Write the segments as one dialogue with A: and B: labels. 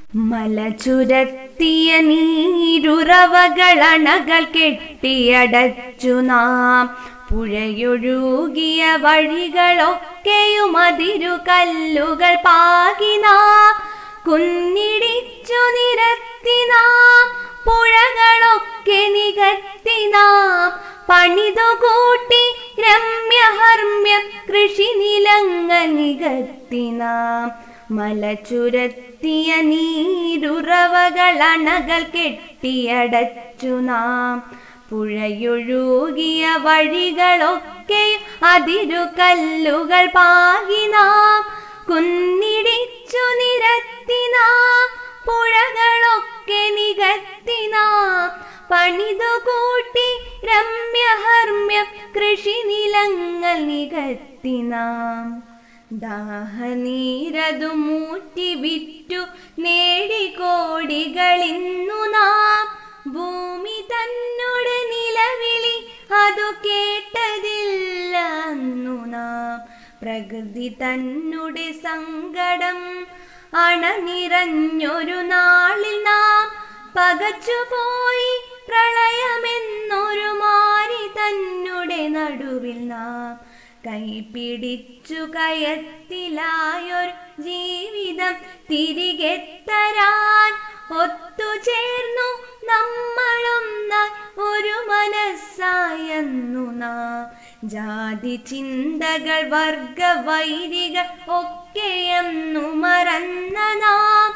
A: മല ചുരത്തിയ നീരുറവകളണകൾ കെട്ടിയടച്ചു നാം പുഴയൊഴുകിയ വഴികളൊക്കെയും അതിരു കല്ലുകൾ പാകി നാം കുന്നിടിച്ചു നിരത്തി നാം പുഴകളൊക്കെ നികത്തി നാം പണിതു കൂട്ടി രമ്യഹർമ്മ്യ കൃഷി നിലങ്ങൾ നികത്തി നാം മല ചുരത്തിയ നീരുറവകൾ അണകൾ കെട്ടിയടച്ചു നാം പുഴയൊഴുകിയ വഴികളൊക്കെ അതിരു കല്ലുകൾ പാകി നാം കുന്നിടിച്ചു നിരത്തി നാം പുഴകളൊക്കെ നികത്തി നാം പണിതു കൂട്ടി രമ്യഹർമ്മ്യ കൃഷി നിലങ്ങൾ നികത്തി നാം ദാഹനീരതു മൂറ്റി വിറ്റു നേടി കോടികളിന്നു നാം ഭൂമി തന്നോട് നിലവിളി അതു കേട്ടതില്ല അന്നു നാം പ്രകൃതി തന്നുടെ സങ്കടം അണനിറഞ്ഞൊരു നാളിൽ നാം പകച്ചുപോയി പ്രളയമെന്നൊരു മാരി തന്നുടെ നടുവിൽ നാം കൈപിടിച്ചു കയത്തിലായൊരു ജീവിതം തിരികെ തരാൻ ഒത്തുചേർന്നു നമ്മളൊന്നായി ഒരു മനസ്സായെന്നു നാം ജാതി ചിന്തകൾ വർഗവൈരികൾ ഒക്കെയെന്നു മറന്ന നാം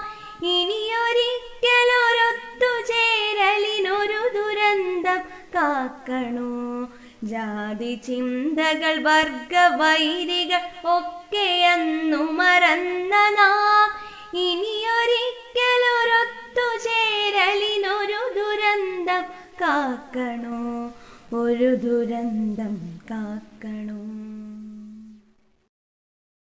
A: ഇനിയൊരിക്കലൊരൊത്തുചേരലിനൊരു ദുരന്തം കാക്കണോ ജാതി ചിന്തകൾ വർഗവൈരികൾ ഒക്കെയെന്നു മറന്ന നാം ഇനിയൊരിക്കലൊരൊത്തുചേരലിനൊരു ദുരന്തം കാക്കണോ ഒരു ദുരന്തം കാക്കണോ